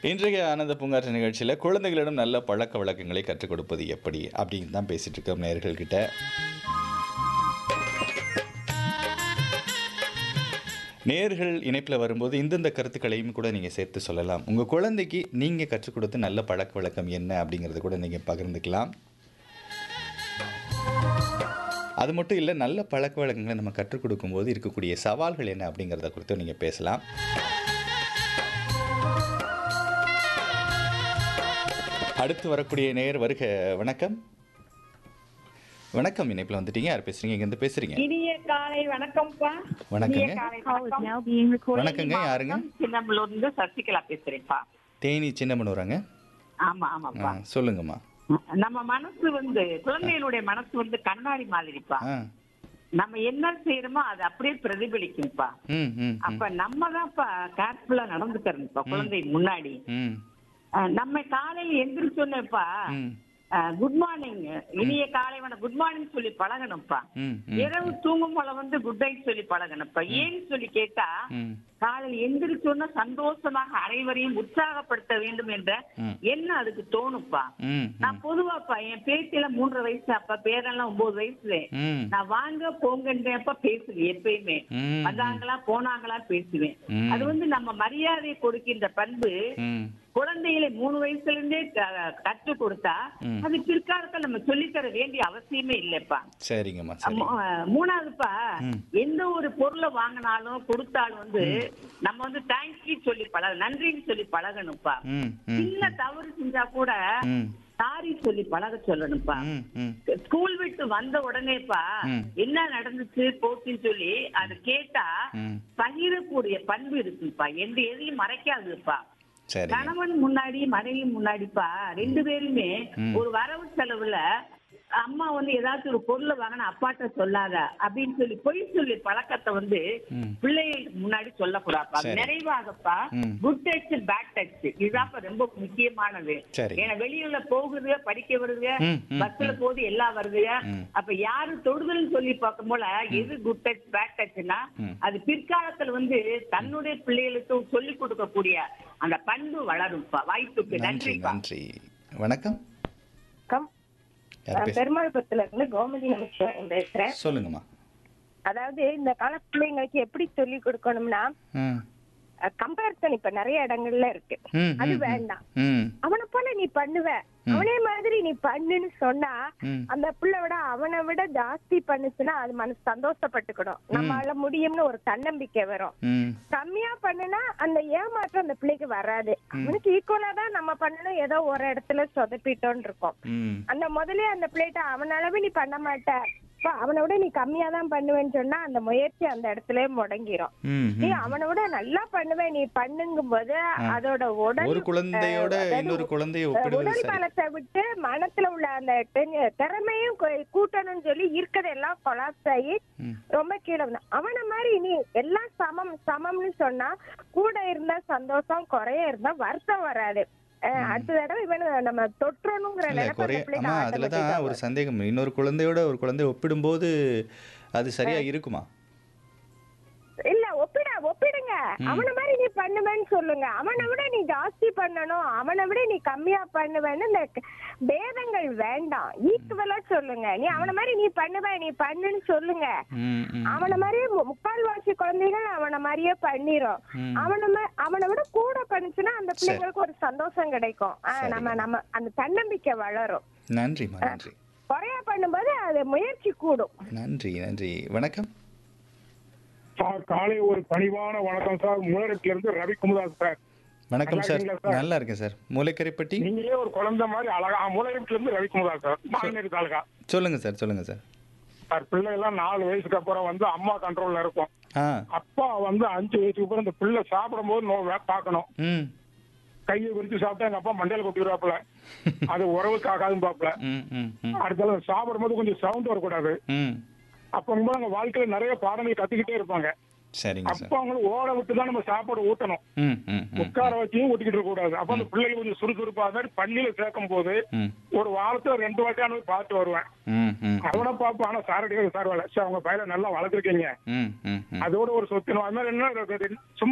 இன்றைய ஆனந்த பூங்காற்று நிகழ்ச்சியில் குழந்தைகளிடம் நல்ல பழக்க வழக்கங்களை கற்றுக் கொடுப்பது எப்படி அப்படின்னு தான் பேசிட்டு இருக்கோம் நேயர்கள்கிட்ட நேர்கள் இணைப்பில் வரும்போது இந்தந்த கருத்துக்களையும் கூட நீங்கள் சேர்த்து சொல்லலாம் உங்கள் குழந்தைக்கு நீங்கள் கற்றுக் கொடுத்த நல்ல பழக்க வழக்கம் என்ன அப்படிங்கிறத கூட நீங்கள் பகிர்ந்துக்கலாம் அது மட்டும் இல்லை நல்ல பழக்க வழக்கங்களை நம்ம கற்றுக் கொடுக்கும்போது இருக்கக்கூடிய சவால்கள் என்ன அப்படிங்கிறத குறித்து நீங்கள் பேசலாம் அடுத்து வரக்கூடிய நேயர் வருக வணக்கம் வணக்கம் இணைப்பில் வந்துட்டீங்க யார் பேசுறீங்க இங்கேருந்து பேசுறீங்க இனிய காலை வணக்கம்ப்பா வணக்கங்க. இனிய காலை Call is வணக்கம் now being recorded. வணக்கங்க யாருங்க சின்னம்பலூர்ல இருந்து சசிகலா பேசுறேன்ப்பா தேனி சின்னமனூராங்க ஆமா ஆ ஆமாப்பா சொல்லுங்கம்மா நம்ம மனசு வந்து குழந்தைகளுடைய மனசு வந்து கண்ணாடி மாதிரிப்பா ஆ நம்ம என்ன செய்யறோமோ அது அப்படியே பிரதிபலிக்கும்ப்பா ம் ம் ம், அப்ப நம்ம தான்ப்பா கேர்ஃபுல்லா நடந்துக்கிறோம்ப்பா குழந்தை முன்னாடி ம் அஹ், நம்ம காலையில எந்திரிச்சோன்னேப்பா ம் குட் மார்னிங் இனிய காலை வணக்கம் குட் மார்னிங் சொல்லி பழகணும்ப்பா ம் ம் இரவு தூங்கும் போல வந்து குட் நைட் சொல்லி பழகணும்ப்பா ஏன்னு சொல்லி கேட்டா ம் காலையில் எந்திரிச்சோன்னா சந்தோஷமாக அனைவரையும் உற்சாகப்படுத்த வேண்டும் என்ற ம். எண்ணம் அதுக்கு தோணுப்பா ம் நான் பொதுவாப்பா என் பேத்தில மூன்றரை வயசு அப்பா பேரெல்லாம் ஒன்பது வயசுல ம் நான் வாங்க போங்கன்றப்ப பேசுவேன் எப்பயுமே ம் வந்தாங்களா போனாங்களா பேசுவேன் ம். அது வந்து நம்ம மரியாதை கொடுக்கின்ற பண்பு ம் குழந்தைகளை மூணு வயசுல இருந்தே க- கற்றுக் கொடுத்தா ம். அது பிற்காலத்துல நம்ம சொல்லித்தர வேண்டிய அவசியமே இல்லப்பா சரிங்கம்மா சரி மூ- மூணாவதுப்பா ம். எந்த ஒரு பொருளை வாங்கினாலும் கொடுத்தாலும் வந்து நம்ம வந்து தேங்க்யூ சொல்லி பழக நன்றின்னு சொல்லி பழகணும்ப்பா ம் ம் சின்ன தவறு செஞ்சா கூட ம் சாரி சொல்லி பழக சொல்லணும்ப்பா ம் ம் ஸ்கூல் விட்டு வந்த உடனேப்பா ம். என்ன நடந்துச்சு போச்சுன்னு சொல்லி அது கேட்டா ம் பகிரக்கூடிய பண்பு இருக்குப்பா எந்த எதையும் மறைக்காதுப்பா சரிங்க கணவன் முன்னாடி மனைவி முன்னாடிப்பா ரெண்டு பேருமே ம். ஒரு வரவு செலவுல அம்மா வந்து ஏதாச்சும் ஒரு பொருளை வாங்கினா அப்பாட்ட சொல்லாத அப்படின்னு சொல்லி பொய் சொல்லி பழக்கத்தை வந்து ம். பிள்ளைகளுக்கு முன்னாடி சொல்லக்கூடாதுப்பா சரி. நிறைவாகப்பா ம். குட் டச் பேட் டச் இதுதான்ப்பா ரொம்ப முக்கியமானது சரி. ஏன்னா வெளியூர்ல போகுதுங்க படிக்க வருதுங்க ம், ம், பஸ்ல போகுது எல்லாம் வருதுங்க ம். அப்ப யாரு தொடுதல்னு சொல்லி பார்க்கும் போல எது குட் டச் பேட் டச்னா ம். அது பிற்காலத்துல வந்து தன்னுடைய பிள்ளைகளுக்கு சொல்லிக் கொடுக்கக்கூடிய அந்த பண்பு வளரும்ப்பா வாய்ப்புக்கு நன்றி நன்றிப்பா நன்றி வணக்கம் வணக்கம் யார் நான் பேச பெருமாள்புரத்துல இருந்து கோமதி நமச்சிவாயம் பேசுறேன் சொல்லுங்கம்மா அதாவது இந்த கால பிள்ளைங்களுக்கு எப்படி சொல்லி கொடுக்கணும்னா ம் கம்பேரிசன் இப்ப நிறைய இடங்கள்ல இருக்கு ம், அது ம், ம். வேண்டாம் ம் அவனை போல நீ பண்ணுவ அவனே மாதிரி நீ பண்ணுன்னு சொன்னா ம் அந்த பிள்ளை விட அவனை விட ஜாஸ்தி பண்ணுச்சுன்னா அது மனசு சந்தோஷப்பட்டுக்கணும் நம்மளால முடியும்னு ஒரு தன்னம்பிக்கை வரும் ம் கம்மியா பண்ணுனா அந்த ஏமாற்றம் அந்த பிள்ளைக்கு வராது அவனுக்கு ஈக்குவலா தான் நம்ம பண்ணணும் ஏதோ ஒரு இடத்துல சொதப்பிட்டோன்னு இருக்கோம் ம் அந்த முதலே அந்த பிளேட்ட அவன அளவு நீ பண்ண மாட்ட அப்ப அவனை விட நீ கம்மியா தான் பண்ணுவேன்னு சொன்னா அந்த முயற்சி அந்த இடத்துல முடங்கிரும் ம் நீ ம். அவனை விட நல்லா பண்ணுவ நீ பண்ணுங்கும் போது அதோட உடல் ஒரு குழந்தையோட அதாவது இன்னொரு குழந்தையை அஹ், ஒப்பிடுவது உடல் சரி பலத்தை விட்டு மனத்துல உள்ள அந்த தெ- திறமையும் கொ- கூட்டணும்னு சொல்லி இருக்கதெல்லாம் கொலாப்ஸ் ஆகி ம். ரொம்ப கீழே வந்தான். அவன மாதிரி நீ எல்லாம் சமம் சமம்னு சொன்னா கூட இருந்தா சந்தோஷம் குறைய இருந்தா வருத்தம் வராது அஹ், அடுத்த தடவை இவனு நம்ம தொற்றணுங்கிற இல்ல நினைப்பு குறைய அந்த பிள்ளைக்கு ஆமா அதுல தான் automatic ஆ ஒரு சந்தேகம் இன்னொரு குழந்தையோட ஒரு குழந்தைய ஒப்பிடும்போது அது சரியா இருக்குமா இல்ல ஒப்பிட ஒப்பிடுங்க அவன மாதிரி நீ பண்ணுவேன்னு சொல்லுங்க அவனை விட நீ ஜாஸ்தி பண்ணணும் அவனை விட நீ கம்மியா பண்ணுவேன்னு இந்த க- பேதங்கள் வேண்டாம் ஈக்குவலா சொல்லுங்க நீ அவன மாதிரி நீ பண்ணுவ நீ பண்ணுன்னு சொல்லுங்க ம் ம் அவன மாதிரியே மு- முக்கால்வாசி குழந்தைகள் அவன மாதிரியே பண்ணிரும் ம். அவன மா- அவனை விட கூட பண்ணுச்சுன்னா அந்த பிள்ளைங்களுக்கு ஒரு சந்தோஷம் கிடைக்கும் ஆ, சரிங்க. நம்ம நம்ம அந்த தன்னம்பிக்கை வளரும் நன்றிம்மா நன்றி குறையா பண்ணும்போது அது முயற்சி கூடும் நன்றி நன்றி வணக்கம் சார் காலை ஒரு பணிவான வணக்கம் சார் முளரத்துல இருந்து ரவி குமுதாஸ் சார் வணக்கம் நல்லா சார் இருக்கீங்களா சார்? நல்லா இருக்கேன் சார் மூளைக்கரைப்பட்டி நீங்களே ஒரு குழந்தை மாதிரி அழகா முளரத்துல இருந்து ரவி குமுதாஸ் சார் மாநகரி தாலுகா சொல்லுங்க சார் சொல்லுங்க சார் சார் பிள்ளை எல்லாம் நாலு வயசுக்கு அப்புறம் வந்து அம்மா கண்ட்ரோல்ல இருக்கும் ஆ அப்பா வந்து அஞ்சு வயசுக்கு அப்புறம் இந்த பிள்ளை சாப்பிடும் போது நோ வே- பார்க்கணும் ம் கையை விரிச்சு சாப்பிட்டா எங்க அப்பா மண்டையில கொட்டிடுவாப்புல அது உறவுக்காகாதுன்னு பாப்புல ம் ம் ம் அடுத்தால சாப்பிடும் போது கொஞ்சம் சவுண்ட் வரக்கூடாது ம் அப்ப அவங்க வாழ்க்கையில நிறைய பாடங்கள் கத்துக்கிட்டே இருப்பாங்க சரிங்க சார் அப்ப அவங்களுக்கு ஓட விட்டு தான் நம்ம சாப்பாடு ஊட்டணும் ம் ம் ம் உட்கார வச்சியும் ஊட்டிக்கிட்டு இருக்க கூடாது அப்ப அந்த பிள்ளைகள் கொஞ்சம் சுறுசுறுப்பா அது மாதிரி பள்ளியில சேர்க்கும் போது ம் ஒரு வாரத்துல ரெண்டு வாட்டியான போய் பார்த்து வருவேன் ம் ம் அவனை பார்ப்போம் ஆனா சார் அடிக்கிறது சார் வேலை சரி அவங்க பையனை நல்லா வளர்த்துருக்கீங்க ம் ம் ம் அதோட ஒரு சொத்து அது மாதிரி என்ன சும்மா